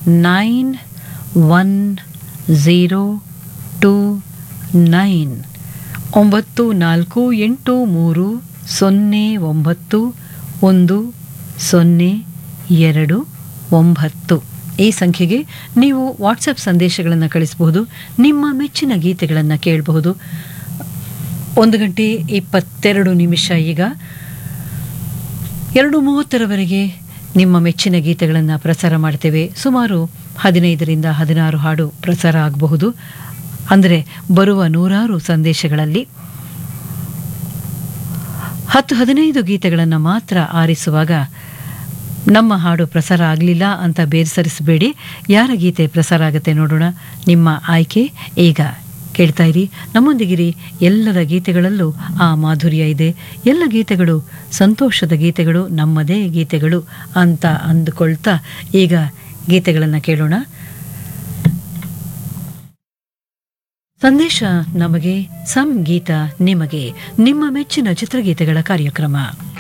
nine one zero two nine ಒಂಬತ್ತು ನಾಲ್ಕು ಎಂಟು ಮೂರು ಸೊನ್ನೆ ಒಂಬತ್ತು ಒಂದು ಸೊನ್ನೆ ಎರಡು ಒಂಬತ್ತು ಈ ಸಂಖ್ಯೆಗೆ ನೀವು ವಾಟ್ಸಪ್ ಸಂದೇಶಗಳನ್ನು ಕಳಿಸಬಹುದು ನಿಮ್ಮ ಮೆಚ್ಚಿನ ಗೀತೆಗಳನ್ನು ಕೇಳಬಹುದು ಒಂದು ಗಂಟೆ ಇಪ್ಪತ್ತೆರಡು ನಿಮಿಷ ಈಗ ಎರಡು ಮೂವತ್ತರವರೆಗೆ ನಿಮ್ಮ ಮೆಚ್ಚಿನ ಗೀತೆಗಳನ್ನು ಪ್ರಸಾರ ಮಾಡ್ತೇವೆ ಸುಮಾರು ಹದಿನೈದರಿಂದ ಹದಿನಾರು ಹಾಡು ಪ್ರಸಾರ ಆಗಬಹುದು ಅಂದರೆ ಬರುವ ನೂರಾರು ಸಂದೇಶಗಳಲ್ಲಿ ಹತ್ತು ಹದಿನೈದು ಗೀತೆಗಳನ್ನು ಮಾತ್ರ ಆರಿಸುವಾಗ ನಮ್ಮ ಹಾಡು ಪ್ರಸಾರ ಆಗಲಿಲ್ಲ ಅಂತ ಬೇರ್ಸರಿಸಬೇಡಿ ಯಾರ ಗೀತೆ ಪ್ರಸಾರ ಆಗುತ್ತೆ ನೋಡೋಣ ನಿಮ್ಮ ಆಯ್ಕೆ ಈಗ ಕೇಳ್ತಾ ಇರಿ ನಮ್ಮೊಂದಿಗಿರಿ ಎಲ್ಲರ ಗೀತೆಗಳಲ್ಲೂ ಆ ಮಾಧುರ್ಯ ಇದೆ ಎಲ್ಲ ಗೀತೆಗಳು ಸಂತೋಷದ ಗೀತೆಗಳು ನಮ್ಮದೇ ಗೀತೆಗಳು ಅಂತ ಅಂದುಕೊಳ್ತಾ ಈಗ ಗೀತೆಗಳನ್ನು ಕೇಳೋಣ ಸಂದೇಶ ನಮಗೆ ಸಂಗೀತ ನಿಮಗೆ ನಿಮ್ಮ ಮೆಚ್ಚಿನ ಚಿತ್ರಗೀತೆಗಳ ಕಾರ್ಯಕ್ರಮ